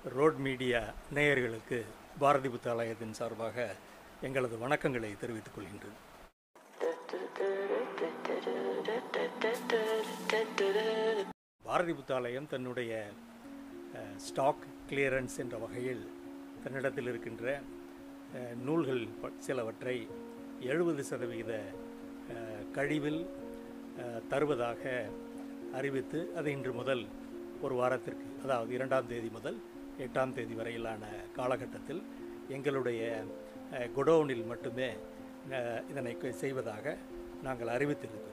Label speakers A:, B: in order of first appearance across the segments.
A: road media நேயர்களுக்கு பாரதி புத்தாலயத்தின் சார்பாக எங்களது வணக்கங்களை தெரிவித்துக் கொள்கின்றேன் பாரதி புத்தாலயம் தன்னுடைய அஹ், ஸ்டாக் கிளியரன்ஸ் என்ற வகையில் தன்னிடத்தில் இருக்கின்ற அஹ், நூல்கள் ப- சிலவற்றை எழுபது சதவிகித அஹ், கழிவில் அஹ், தருவதாக அறிவித்து அது இன்று முதல் ஒரு வாரத்திற்கு அதாவது இரண்டாம் தேதி முதல் எட்டாம் தேதி வரையிலான காலகட்டத்தில் எங்களுடைய அஹ், குடோனில் மட்டுமே அஹ், இதனை க- செய்வதாக நாங்கள் அறிவித்திருக்கிறோம்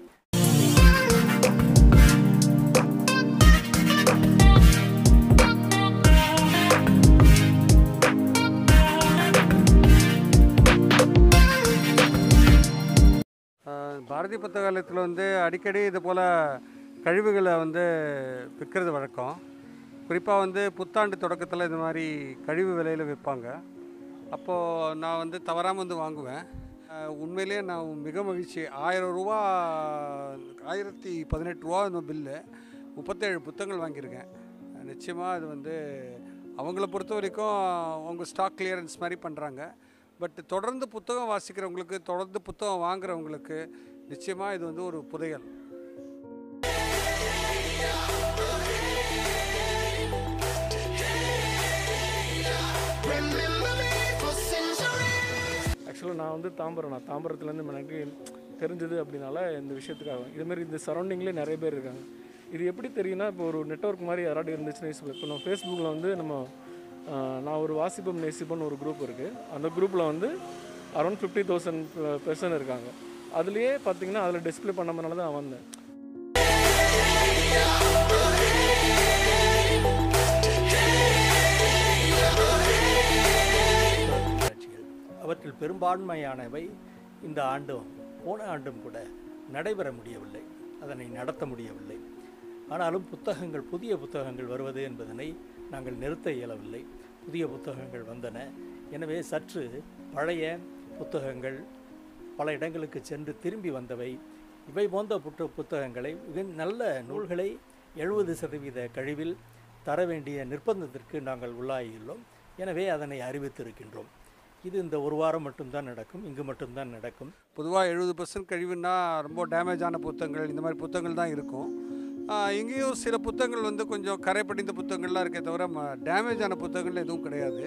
B: ஆஹ் பாரதி புத்தகாலயத்தில் வந்து அடிக்கடி இது போல் கழிவுகளை வந்து விற்கிறது வழக்கம் குறிப்பாக வந்து புத்தாண்டு தொடக்கத்தில் இந்த மாதிரி கழிவு விலையில் விற்பாங்க அப்போது நான் வந்து தவறாமல் வந்து வாங்குவேன் ஆஹ் உண்மையிலேயே நான் மிக மகிழ்ச்சி ஆயிரம் ரூபா ஆயிரத்தி பதினெட்டு ரூபா இந்த பில்லு முப்பத்தேழு புத்தகங்கள் வாங்கியிருக்கேன் நிச்சயமாக அது வந்து அவங்கள பொறுத்த வரைக்கும் அவங்க ஸ்டாக் கிளியரன்ஸ் மாதிரி பண்ணுறாங்க பட் தொடர்ந்து புத்தகம் வாசிக்கிறவங்களுக்கு தொடர்ந்து புத்தகம் வாங்குறவங்களுக்கு நிச்சயமாக இது வந்து ஒரு புதையல்
C: ஆக்சுவலாக நான் வந்து தாம்பரம் நான் தாம்பரத்துலேருந்து எனக்கு தெரிஞ்சது அப்படின்னால இந்த விஷயத்துக்காக இதுமாரி இந்த சரௌண்டிங்லேயே நிறைய பேர் இருக்காங்க இது எப்படி தெரியும்னா இப்போ ஒரு நெட்வொர்க் மாதிரி யாராவது இருந்துச்சுன்னு இப்போ நம்ம ஃபேஸ்புக்கில் வந்து நம்ம ஆஹ், நான் ஒரு வாசிப்பம் நேசிப்பம்னு ஒரு குரூப் இருக்குது அந்த குரூப்பில் வந்து அரௌண்ட் ஃபிஃப்டி தௌசண்ட் பெர்சன் இருக்காங்க அதுலேயே பார்த்தீங்கன்னா அதில் டிஸ்ப்ளே பண்ணதுனால தான் நான் வந்தேன்
A: காட்சிகள் அவற்றில் பெரும்பான்மையானவை இந்த ஆண்டும் போன ஆண்டும் கூட நடைபெற முடியவில்லை அதனை நடத்த முடியவில்லை ஆனாலும் புத்தகங்கள் புதிய புத்தகங்கள் வருவது என்பதனை நாங்கள் நிறுத்த இயலவில்லை புதிய புத்தகங்கள் வந்தன எனவே சற்று பழைய புத்தகங்கள் பல இடங்களுக்கு சென்று திரும்பி வந்தவை இவை போன்ற புத்த புத்தகங்களை மிக நல்ல நூல்களை எழுபது சதவீத கழிவில் தர வேண்டிய நிர்பந்தத்திற்கு நாங்கள் உள்ளாகியுள்ளோம் எனவே அதனை அறிவித்திருக்கின்றோம் இது இந்த ஒரு வாரம் மட்டும்தான் நடக்கும் இங்கு மட்டும்தான் நடக்கும்
B: பொதுவாக எழுபது பர்சன்ட் கழிவுன்னா ரொம்ப டேமேஜ் ஆன புத்தகங்கள் இந்த மாதிரி புத்தகங்கள் தான் இருக்கும் ஆஹ் இங்கேயும் சில புத்தகங்கள் வந்து கொஞ்சம் கரை படிந்த புத்தகங்கள்லாம் இருக்கே தவிர டேமேஜ் ஆன புத்தகங்கள் எதுவும் கிடையாது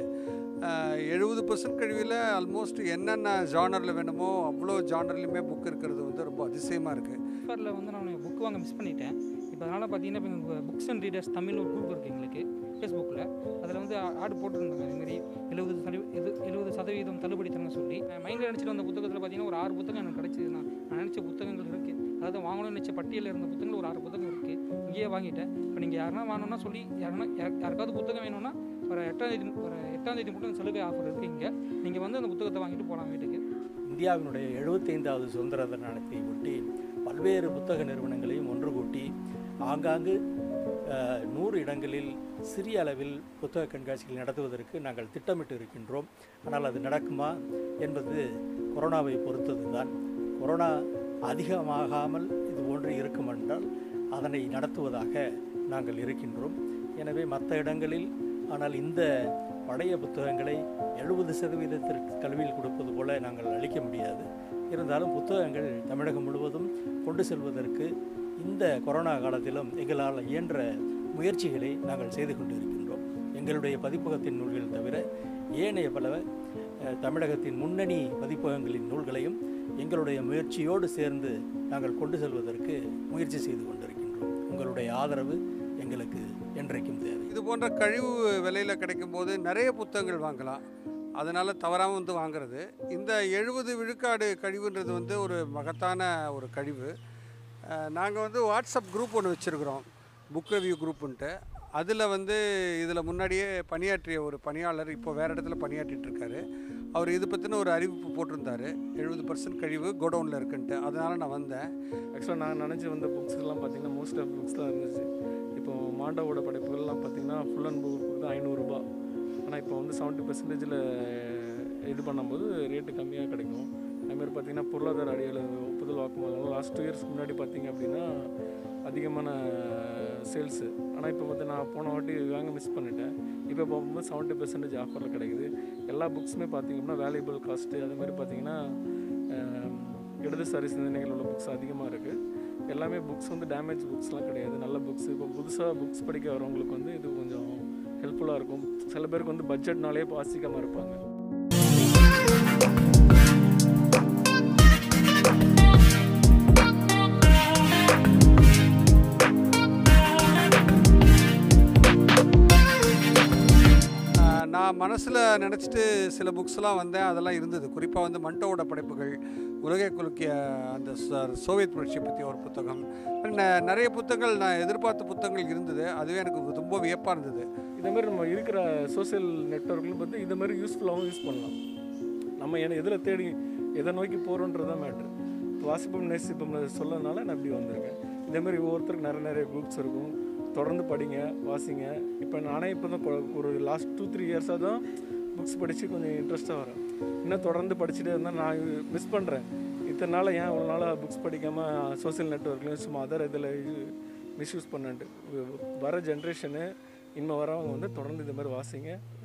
B: எழுபது பர்சன்ட் கழிவில் ஆல்மோஸ்ட் என்னென்ன ஜானரில் வேணுமோ அவ்வளோ ஜானர்லையுமே புக் இருக்கிறது வந்து ரொம்ப அதிசயமாக இருக்குது
D: பேப்பரில் வந்து நான் புக் வாங்க மிஸ் பண்ணிட்டேன் இப்போ அதனால் பார்த்தீங்கன்னா இப்போ எங்கள் புக்ஸ் அண்ட் ரீடர்ஸ் தமிழ் ஒரு குரூப் இருக்குது எங்களுக்கு ஃபேஸ்புக்கில் அதில் வந்து ஆடு போட்டிருந்தாங்க இதுமாரி எழுபது சதவீ இது எழுபது சதவீதம் தள்ளுபடி தரேன்னு சொல்லி மைண்டில் நினச்சிட்டு வந்த புத்தகத்தில் பார்த்தீங்கன்னா ஒரு ஆறு புத்தகம் எனக்கு கிடச்சிது நான் நான் நினச்ச புத்தகங்கள் இருக்குது அதாவது வாங்கணும்னு நினச்ச பட்டியலில் இருந்த புத்தகங்கள் ஒரு ஆறு புத்தகம் இருக்குது இங்கேயே வாங்கிட்டேன் இப்போ நீங்கள் யாருன்னா வாங்கணும்னா சொல்லி யாருன்னா யார்- யாருக்காவது புத்தகம் வேணும்னா ஒரு எட்டாம் தேதி ஒரு எட்டாம் தேதி மட்டும் சலுகை ஆஃபர் இருக்குது இங்கே நீங்கள் வந்து அந்த புத்தகத்தை வாங்கிட்டு போகலாம் வீட்டுக்கு
A: இந்தியாவினுடைய எழுபத்தைந்தாவது சுதந்திர தினத்தை ஒட்டி பல்வேறு புத்தக நிறுவனங்களையும் ஒன்று கூட்டி ஆங்காங்கு அஹ், நூறு இடங்களில் சிறிய அளவில் புத்தக கண்காட்சிகள் நடத்துவதற்கு நாங்கள் திட்டமிட்டு இருக்கின்றோம் ஆனால் அது நடக்குமா என்பது கொரோனாவை பொறுத்தது தான் கொரோனா அதிகமாகாமல் இது போன்று இருக்கும் என்றால் அதனை நடத்துவதாக நாங்கள் இருக்கின்றோம் எனவே மற்ற இடங்களில் ஆனால் இந்த பழைய புத்தகங்களை எழுபது சதவீதத்திற்கு கல்வியில் கொடுப்பது போல நாங்கள் அளிக்க முடியாது இருந்தாலும் புத்தகங்கள் தமிழகம் முழுவதும் கொண்டு செல்வதற்கு இந்த கொரோனா காலத்திலும் எங்களால் இயன்ற முயற்சிகளை நாங்கள் செய்து கொண்டிருக்கின்றோம் எங்களுடைய பதிப்பகத்தின் நூல்கள் தவிர ஏனைய பல அஹ், தமிழகத்தின் முன்னணி பதிப்பகங்களின் நூல்களையும் எங்களுடைய முயற்சியோடு சேர்ந்து நாங்கள் கொண்டு செல்வதற்கு முயற்சி செய்து கொண்டிருக்கின்றோம் உங்களுடைய ஆதரவு எங்களுக்கு என்றைக்கும் தேவை
B: இது போன்ற கழிவு விலையில் கிடைக்கும்போது நிறைய புத்தகங்கள் வாங்கலாம் அதனால் தவறாமல் வந்து வாங்குறது இந்த எழுபது விழுக்காடு கழிவுன்றது வந்து ஒரு மகத்தான ஒரு கழிவு நாங்கள் வந்து வாட்ஸ்அப் குரூப் ஒன்று வச்சுருக்குறோம் புக் ரிவ்யூ குரூப்புன்ட்டு அதில் வந்து இதில் முன்னாடியே பணியாற்றிய ஒரு பணியாளர் இப்போ வேறு இடத்துல பணியாற்றிட்டு இருக்காரு அவர் இது பற்றின ஒரு அறிவிப்பு போட்டிருந்தாரு எழுபது பர்சன்ட் கழிவு கோடவுனில் இருக்குன்ட்டு அதனால் நான் வந்தேன்
C: ஆக்சுவலாக நான் நினச்சி வந்த புக்ஸ் எல்லாம் பார்த்தீங்கன்னா மோஸ்ட் ஆஃப் புக்ஸ் தான் இருந்துச்சு இப்போ மாண்டவோட படைப்புகள்லாம் பார்த்தீங்கன்னா ஃபுல் அண்ட் புக் தான் ஐநூறுரூபா ஆனால் இப்போ வந்து செவன்ட்டி பர்சன்டேஜில் இது பண்ணும்போது ரேட்டு கம்மியாக கிடைக்கும் அதுமாதிரி பார்த்தீங்கன்னா பொருளாதார அடியில் ஒப்புதல் வாக்குமூலம் லாஸ்ட் டூ இயர்ஸ்க்கு முன்னாடி பார்த்தீங்க அப்படின்னா அதிகமான சேல்ஸு ஆனால் ஆனால் இப்போ வந்து நான் போன வாட்டி வாங்க மிஸ் பண்ணிட்டேன் இப்போ போகும்போது செவன்ட்டி பர்சன்டேஜ் ஆஃபரில் கிடைக்குது எல்லா புக்ஸுமே பார்த்தீங்கன்னா வேல்யூபிள் காஸ்ட்டு அது மாதிரி பார்த்தீங்கன்னா அஹ், இடதுசாரி சிந்தனைகள் உள்ள புக்ஸ் அதிகமாக இருக்குது எல்லாமே புக்ஸ் வந்து டேமேஜ் புக்ஸ்லாம் கிடையாது நல்ல புக்ஸ் இப்போ புதுசாக புக்ஸ் படிக்க வரவங்களுக்கு வந்து இது கொஞ்சம் ஹெல்ப்ஃபுல்லாக இருக்கும் சில பேருக்கு வந்து பட்ஜெட்னாலே வாசிக்காமல் இருப்பாங்க
B: ஆஹ் நான் மனசில் நினச்சிட்டு சில புக்ஸ்லாம் வந்தேன் அதெல்லாம் இருந்தது குறிப்பாக வந்து மண்டோவோட படைப்புகள் உலகை குலுக்கிய அந்த ச- சோவியத் புரட்சியை பற்றி ஒரு புத்தகம் ந- நிறைய புத்தகங்கள் நான் எதிர்பார்த்த புத்தகங்கள் இருந்தது அதுவே எனக்கு ரொம்ப வியப்பாக இருந்தது
C: இதே மாதிரி நம்ம இருக்கிற சோஷியல் நெட்ஒர்க்லையும் பார்த்து இது மாதிரி யூஸ்ஃபுல்லாகவும் யூஸ் பண்ணலாம் நம்ம என்ன எதில் தேடி எதை நோக்கி போகிறோன்றதான் மேட்ரு வாசிப்பம் நேசிப்பம் சொல்லனால நான் இப்படி வந்திருக்கேன் இதே மாதிரி ஒவ்வொருத்தருக்கு நிறைய நிறைய குரூப்ஸ் இருக்கும் தொடர்ந்து படிங்க வாசிங்க இப்போ நானே இப்போ தான் ஒரு லாஸ்ட் டூ த்ரீ இயர்ஸாக தான் புக்ஸ் படித்து கொஞ்சம் இன்ட்ரெஸ்ட்டாக வரேன் இன்னும் தொடர்ந்து படிச்சுட்டே இருந்தால் நான் மிஸ் பண்ணுறேன் இத்தனை நாள் ஏன் இவ்வளோ நாளாக புக்ஸ் படிக்காமல் சோஷியல் நெட்ஒர்க்லையும் சும்மா அதர் இதில் மிஸ்யூஸ் பண்ணிட்டு வர ஜென்ரேஷனு இனிமே வரவங்க வந்து தொடர்ந்து இந்த மாதிரி வாசிங்க